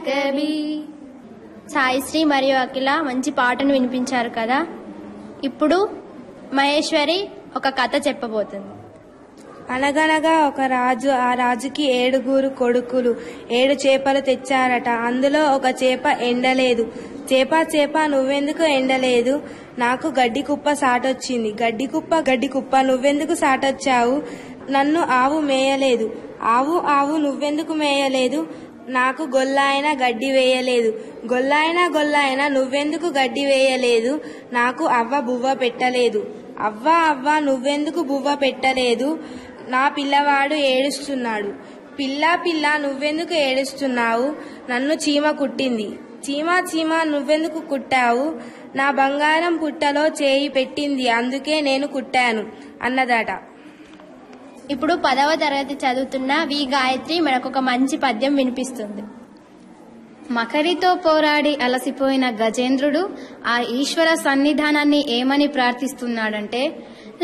కవి సాయిశ్రీ మరియు అఖిల మంచి పాటను వినిపించారు కదా ఇప్పుడు మహేశ్వరి ఒక కథ చెప్పబోతుంది అనగనగా ఒక రాజు ఆ రాజుకి ఏడుగురు కొడుకులు ఏడు చేపలు తెచ్చారట అందులో ఒక చేప ఎండలేదు చేప చేప నువ్వెందుకు ఎండలేదు నాకు గడ్డి కుప్ప సాటొచ్చింది గడ్డి కుప్ప గడ్డి కుప్ప నువ్వెందుకు సాటొచ్చావు నన్ను ఆవు మేయలేదు ఆవు ఆవు నువ్వెందుకు మేయలేదు నాకు గొల్లాయన గడ్డి వేయలేదు గొల్లాయన గొల్లాయన నువ్వెందుకు గడ్డి వేయలేదు నాకు అవ్వ బువ్వ పెట్టలేదు అవ్వ అవ్వ నువ్వెందుకు బువ్వ పెట్టలేదు నా పిల్లవాడు ఏడుస్తున్నాడు పిల్ల పిల్ల నువ్వెందుకు ఏడుస్తున్నావు నన్ను చీమ కుట్టింది చీమ చీమ నువ్వెందుకు కుట్టావు నా బంగారం పుట్టలో చేయి పెట్టింది అందుకే నేను కుట్టాను అన్నదట ఇప్పుడు పదవ తరగతి చదువుతున్న వి గాయత్రి మనకొక మంచి పద్యం వినిపిస్తుంది మకరితో పోరాడి అలసిపోయిన గజేంద్రుడు ఆ ఈశ్వర సన్నిధానాన్ని ఏమని ప్రార్థిస్తున్నాడంటే